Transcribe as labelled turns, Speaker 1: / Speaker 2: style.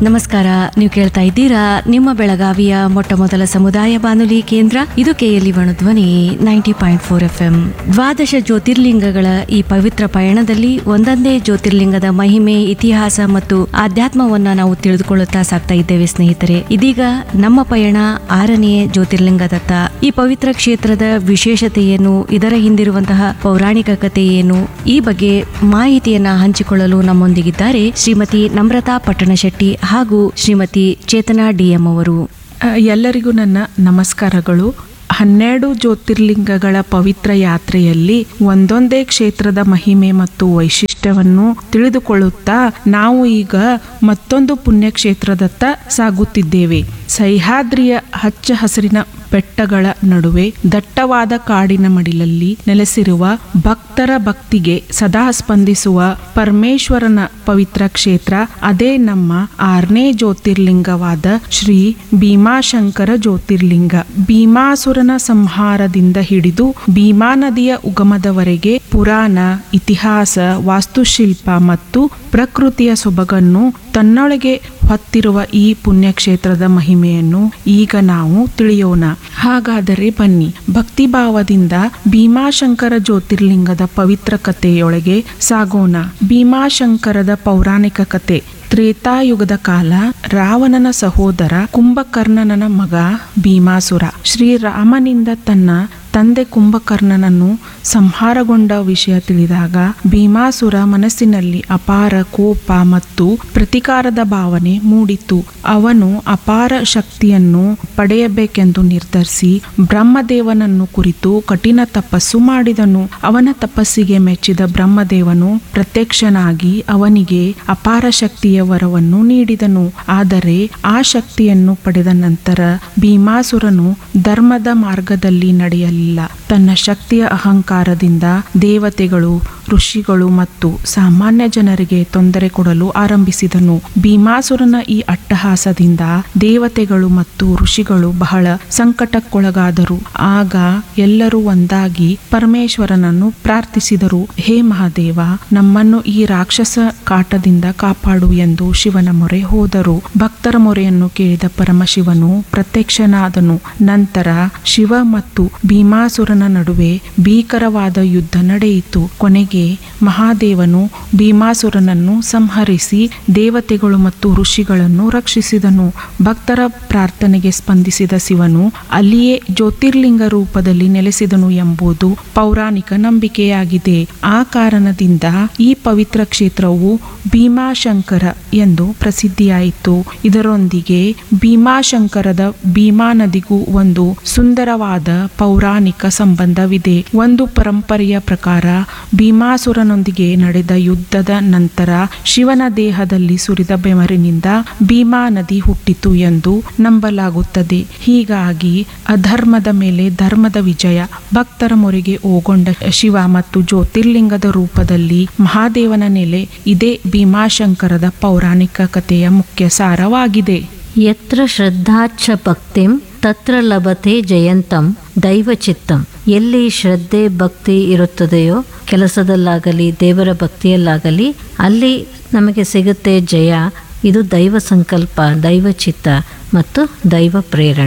Speaker 1: ನಮಸ್ಕಾರ ನೀವು ಕೇಳ್ತಾ ಇದ್ದೀರಾ ನಿಮ್ಮ ಬೆಳಗಾವಿಯ ಮೊಟ್ಟ ಮೊದಲ ಸಮುದಾಯ ಬಾನುಲಿ ಕೇಂದ್ರ ಇದು KLE Dhwani ninety point four F M ದ್ವಾದಶ ಜ್ಯೋತಿರ್ಲಿಂಗಗಳ ಈ ಪವಿತ್ರ ಪಯಣದಲ್ಲಿ ಒಂದೊಂದೇ ಜ್ಯೋತಿರ್ಲಿಂಗದ ಮಹಿಮೆ ಇತಿಹಾಸ ಮತ್ತು ಆಧ್ಯಾತ್ಮವನ್ನ ನಾವು ತಿಳಿದುಕೊಳ್ಳುತ್ತಾ ಸಾಕ್ತಾ ಇದ್ದೇವೆ ಸ್ನೇಹಿತರೆ ಇದೀಗ ನಮ್ಮ ಪಯಣ ಆರನೇ ಜ್ಯೋತಿರ್ಲಿಂಗದತ್ತ ಈ ಪವಿತ್ರ ಕ್ಷೇತ್ರದ ವಿಶೇಷತೆಯೇನು ಇದರ ಹಿಂದಿರುವಂತಹ ಪೌರಾಣಿಕ ಕಥೆ ಏನು ಈ ಬಗ್ಗೆ ಮಾಹಿತಿಯನ್ನ ಹಂಚಿಕೊಳ್ಳಲು ನಮ್ಮೊಂದಿಗಿದ್ದಾರೆ ಶ್ರೀಮತಿ ನಮ್ರತಾ ಪಟ್ಟಣಶೆಟ್ಟಿ ಹಾಗೂ ಶ್ರೀಮತಿ ಚೇತನಾ ಡಿಎಂ ಅವರು
Speaker 2: ಅ, ಎಲ್ಲರಿಗೂ ನನ್ನ ನಮಸ್ಕಾರಗಳು ಹನ್ನೆರಡು ಜ್ಯೋತಿರ್ಲಿಂಗಗಳ ಪವಿತ್ರ ಯಾತ್ರೆಯಲ್ಲಿ ಒಂದೊಂದೇ ಕ್ಷೇತ್ರದ ಮಹಿಮೆ ಮತ್ತು ವೈಶಿಷ್ಟ್ಯವನ್ನು ತಿಳಿದುಕೊಳ್ಳುತ್ತಾ ನಾವು ಈಗ ಮತ್ತೊಂದು ಪುಣ್ಯಕ್ಷೇತ್ರದತ್ತ ಸಾಗುತ್ತಿದ್ದೇವೆ ಸಹ್ಯಾದ್ರಿಯ ಹಚ್ಚ ಹಸಿರಿನ ಬೆಟ್ಟಗಳ ನಡುವೆ ದಟ್ಟವಾದ ಕಾಡಿನ ಮಡಿಲಲ್ಲಿ ನೆಲೆಸಿರುವ ಭಕ್ತರ ಭಕ್ತಿಗೆ ಸದಾ ಸ್ಪಂದಿಸುವ ಪರಮೇಶ್ವರನ ಪವಿತ್ರ ಕ್ಷೇತ್ರ ಅದೇ ನಮ್ಮ ಆರನೇ ಜ್ಯೋತಿರ್ಲಿಂಗವಾದ ಶ್ರೀ ಭೀಮಾಶಂಕರ ಜ್ಯೋತಿರ್ಲಿಂಗ ಭೀಮಾಸುರನ ಸಂಹಾರದಿಂದ ಹಿಡಿದು ಭೀಮಾ ನದಿಯ ಉಗಮದವರೆಗೆ ಪುರಾಣ ಇತಿಹಾಸ ವಾಸ್ತುಶಿಲ್ಪ ಮತ್ತು ಪ್ರಕೃತಿಯ ಸೊಬಗನ್ನು ತನ್ನೊಳಗೆ ಹೊತ್ತಿರುವ ಈ ಪುಣ್ಯಕ್ಷೇತ್ರದ ಮಹಿಮೆಯನ್ನು ಈಗ ನಾವು ತಿಳಿಯೋಣ ಹಾಗಾದರೆ ಬನ್ನಿ ಭಕ್ತಿಭಾವದಿಂದ ಭೀಮಾಶಂಕರ ಜ್ಯೋತಿರ್ಲಿಂಗದ ಪವಿತ್ರ ಕಥೆಯೊಳಗೆ ಸಾಗೋಣ ಭೀಮಾಶಂಕರದ ಪೌರಾಣಿಕ ಕತೆ ತ್ರೇತಾಯುಗದ ಕಾಲ ರಾವಣನ ಸಹೋದರ ಕುಂಭಕರ್ಣನ ಮಗ ಭೀಮಾಸುರ ಶ್ರೀರಾಮನಿಂದ ತನ್ನ ತಂದೆ ಕುಂಭಕರ್ಣನನ್ನು ಸಂಹಾರಗೊಂಡ ವಿಷಯ ತಿಳಿದಾಗ ಭೀಮಾಸುರ ಮನಸ್ಸಿನಲ್ಲಿ ಅಪಾರ ಕೋಪ ಮತ್ತು ಪ್ರತಿಕಾರದ ಭಾವನೆ ಮೂಡಿತು ಅವನು ಅಪಾರ ಶಕ್ತಿಯನ್ನು ಪಡೆಯಬೇಕೆಂದು ನಿರ್ಧರಿಸಿ ಬ್ರಹ್ಮದೇವನನ್ನು ಕುರಿತು ಕಠಿಣ ತಪಸ್ಸು ಮಾಡಿದನು ಅವನ ತಪಸ್ಸಿಗೆ ಮೆಚ್ಚಿದ ಬ್ರಹ್ಮದೇವನು ಪ್ರತ್ಯಕ್ಷನಾಗಿ ಅವನಿಗೆ ಅಪಾರ ಶಕ್ತಿಯ ವರವನ್ನು ನೀಡಿದನು ಆದರೆ ಆ ಶಕ್ತಿಯನ್ನು ಪಡೆದ ನಂತರ ಭೀಮಾಸುರನು ಧರ್ಮದ ಮಾರ್ಗದಲ್ಲಿ ನಡೆಯಲಿಲ್ಲ ತನ್ನ ಶಕ್ತಿಯ ಅಹಂಕಾರದಿಂದ ದೇವತೆಗಳು ಋಷಿಗಳು ಮತ್ತು ಸಾಮಾನ್ಯ ಜನರಿಗೆ ತೊಂದರೆ ಕೊಡಲು ಆರಂಭಿಸಿದನು ಭೀಮಾಸುರನ ಈ ಅಟ್ಟಹಾಸದಿಂದ ದೇವತೆಗಳು ಮತ್ತು ಋಷಿಗಳು ಬಹಳ ಸಂಕಟಕ್ಕೊಳಗಾದರು ಆಗ ಎಲ್ಲರೂ ಒಂದಾಗಿ ಪರಮೇಶ್ವರನನ್ನು ಪ್ರಾರ್ಥಿಸಿದರು ಹೇ ಮಹಾದೇವ ನಮ್ಮನ್ನು ಈ ರಾಕ್ಷಸ ಕಾಟದಿಂದ ಕಾಪಾಡು ಎಂದು ಶಿವನ ಮೊರೆ ಹೋದರು ಭಕ್ತರ ಮೊರೆಯನ್ನು ಕೇಳಿದ ಪರಮಶಿವನು ಪ್ರತ್ಯಕ್ಷನಾದನು ನಂತರ ಶಿವ ಮತ್ತು ಭೀಮಾಸುರನ ನಡುವೆ ಭೀಕರವಾದ ಯುದ್ಧ ನಡೆಯಿತು ಕೊನೆಗೆ ಮಹಾದೇವನು ಭೀಮಾಸುರನನ್ನು ಸಂಹರಿಸಿ ದೇವತೆಗಳು ಮತ್ತು ಋಷಿಗಳನ್ನು ರಕ್ಷಿಸಿದನು ಭಕ್ತರ ಪ್ರಾರ್ಥನೆಗೆ ಸ್ಪಂದಿಸಿದ ಶಿವನು ಅಲ್ಲಿಯೇ ಜ್ಯೋತಿರ್ಲಿಂಗ ರೂಪದಲ್ಲಿ ನೆಲೆಸಿದನು ಎಂಬುದು ಪೌರಾಣಿಕ ನಂಬಿಕೆಯಾಗಿದೆ ಆ ಕಾರಣದಿಂದ ಈ ಪವಿತ್ರ ಕ್ಷೇತ್ರವು ಭೀಮಾಶಂಕರ ಎಂದು ಪ್ರಸಿದ್ಧಿಯಾಯಿತು ಇದರೊಂದಿಗೆ ಭೀಮಾಶಂಕರದ ಭೀಮಾ ನದಿಗೂ ಒಂದು ಸುಂದರವಾದ ಪೌರಾಣಿಕ ಸಂಬಂಧವಿದೆ ಒಂದು ಪರಂಪರೆಯ ಪ್ರಕಾರ ಭೀಮಾಸುರನೊಂದಿಗೆ ನಡೆದ ಯುದ್ಧದ ನಂತರ ಶಿವನ ದೇಹದಲ್ಲಿ ಸುರಿದ ಬೆವರಿನಿಂದ ಭೀಮಾ ನದಿ ಹುಟ್ಟಿತು ಎಂದು ನಂಬಲಾಗುತ್ತದೆ ಹೀಗಾಗಿ ಅಧರ್ಮದ ಮೇಲೆ ಧರ್ಮದ ವಿಜಯ ಭಕ್ತರ ಮೊರೆಗೆ ಓಗೊಂಡ ಶಿವ ಮತ್ತು ಜ್ಯೋತಿರ್ಲಿಂಗದ ರೂಪದಲ್ಲಿ ಮಹಾದೇವನ ನೆಲೆ ಇದೇ ಭೀಮಾಶಂಕರದ ಪೌರಾಣಿಕ ಕಥೆಯ ಮುಖ್ಯ ಸಾರವಾಗಿದೆ
Speaker 3: ಯತ್ರ ಶ್ರದ್ಧಾಚ್ಛ ಭಕ್ತಿಂ ತತ್ರ ಲಭತೆ ಜಯಂತಂ ದೈವಚಿತ್ತಂ ಎಲ್ಲಿ ಶ್ರದ್ಧೆ ಭಕ್ತಿ ಇರುತ್ತದೆಯೋ ಕೆಲಸದಲ್ಲಾಗಲಿ ದೇವರ ಭಕ್ತಿಯಲ್ಲಾಗಲಿ ಅಲ್ಲಿ ನಮಗೆ ಸಿಗುತ್ತೆ ಜಯ ಇದು ದೈವ ಸಂಕಲ್ಪ ದೈವ ಚಿತ್ತ ಮತ್ತು ದೈವ ಪ್ರೇರಣೆ